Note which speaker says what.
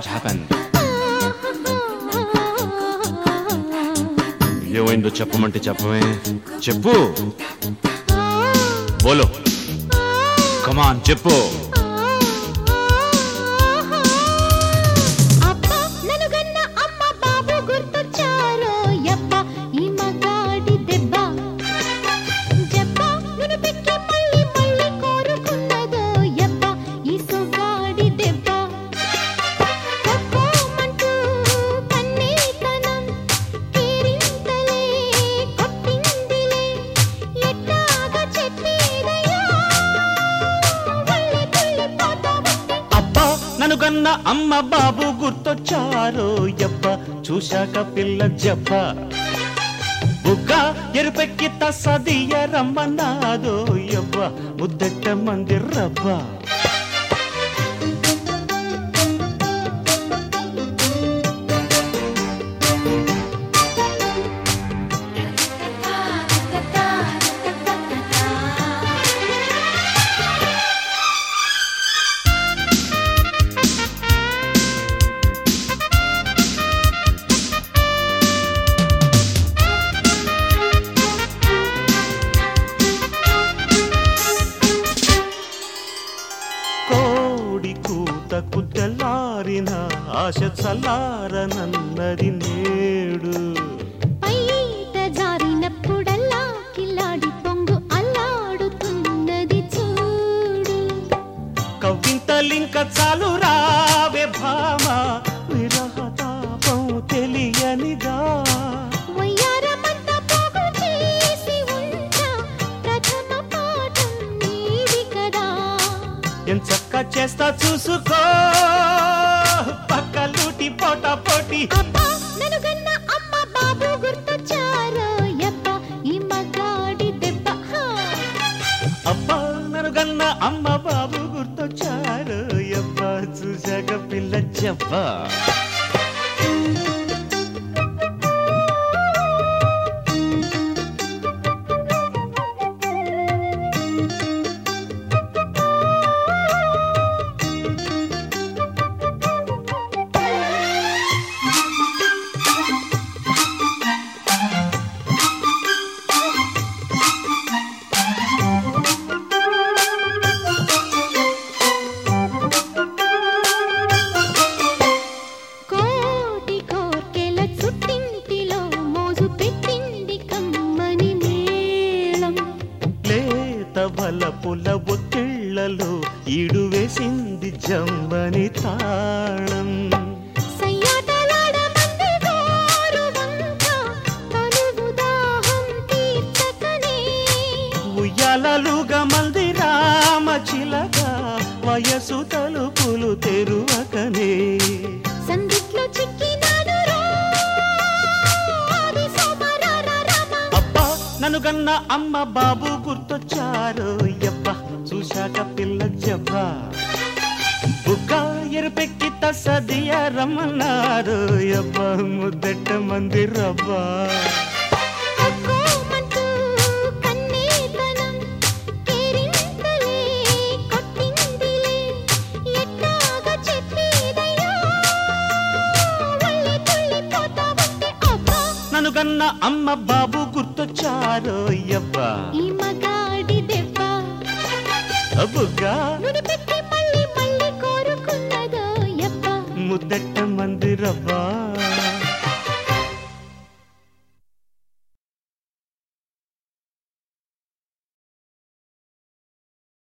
Speaker 1: Happen ఏమైందో చెప్పమంటే చెప్పమే చెప్పు బోలో కమాన్ చెప్పు
Speaker 2: అబ్బా నన్ను గన్న అమ్మ బాబు గుర్తొచ్చారో యబ్బ ఈ మగాడి దెబ్బ జబ్బ నన్ను పెక్కి మళ్ళీ మళ్ళీ కోరుకున్నదో యబ్బ ఈ సొగాడి దెబ్బ తప్పమంటూ కన్నీతనం కేరింతలే కొట్టిందిలే ఎట్టాగా చెప్పేదయ్యా వళ్ళి తుళ్ళిపోతా ఉంటే
Speaker 1: అబ్బా నన్ను కన్న అమ్మ బాబు గుర్తొచ్చారో యబ్బ చూశాక పిల్ల జబ్బ బుగ్గ ఎరుపెక్కి తసదియ రమ్మన్నాదో యబ్బ ముద్దెట్ట మంది రబ్బా కోడి కూతకు తెల్లారిన ఆశ చల్లారనన్నది నేడు
Speaker 2: పైట జారినప్పుడల్లా కిల్లాడి పొంగు అల్లాడుతున్నది చూడు
Speaker 1: కవితలింక చాలు రావే భామ విరహ తాపం తెలియనిదా
Speaker 2: వయ్యారమంతా పోగు చేసి ఉంటా ప్రథమ పాఠం నీది కదా
Speaker 1: ఎంచక్క చేస్తా చూసుకో పక్కలూటి పోట పోటీ
Speaker 2: అబ్బా నన్ను గన్న అమ్మ బాబు గుర్తొచ్చారో యబ్బ ఈ మగాడి దెబ్బ హా.
Speaker 1: అబ్బా నరుగన్న అమ్మ బాబు గుర్తొచ్చారు అబ్బా చూసాక పిల్ల చెప్పా
Speaker 2: కోటి కోర్కెల చుట్టింటిలో మోజు పెట్టింది కమ్మని మేళం
Speaker 1: లేత బలపుల ఒత్తిళ్లలో ఈడు వేసింది జమ్మని తాళం
Speaker 2: సయ్యాటలాడమంది గోరు వంక తనువు దాహం తీర్చకనే
Speaker 1: ఉయ్యాలలుగా మల్ది రామ చిలక వయసు తలుపులు తెరువకనే
Speaker 2: సందిట్లో చిక్కినాడు రో ఆది సోమరార రమ
Speaker 1: అబ్బా నన్ను గన్న అమ్మ బాబు గుర్తొచ్చారు యబ్బ చూశాక పిల్ల జబ్బ బుగ్గ ఎరుపెక్కి తసదియ రమ్మన్నారు యబ్బ ముద్దెట్ట మంది రబ్బా
Speaker 2: అక్కోమంటూ కన్నీతనం కేరింతలే కొట్టిందిలే ఎట్టాగా చెప్పేదయ్యా వళ్ళి తుళ్ళిపోతా ఉంటే అబ్బా
Speaker 1: నన్ను గన్న అమ్మ బాబు గుర్తొచ్చారు యబ్బ
Speaker 2: ఈ మగాడి దెబ్బ
Speaker 1: బుగ్గ
Speaker 2: నుడి పెట్టి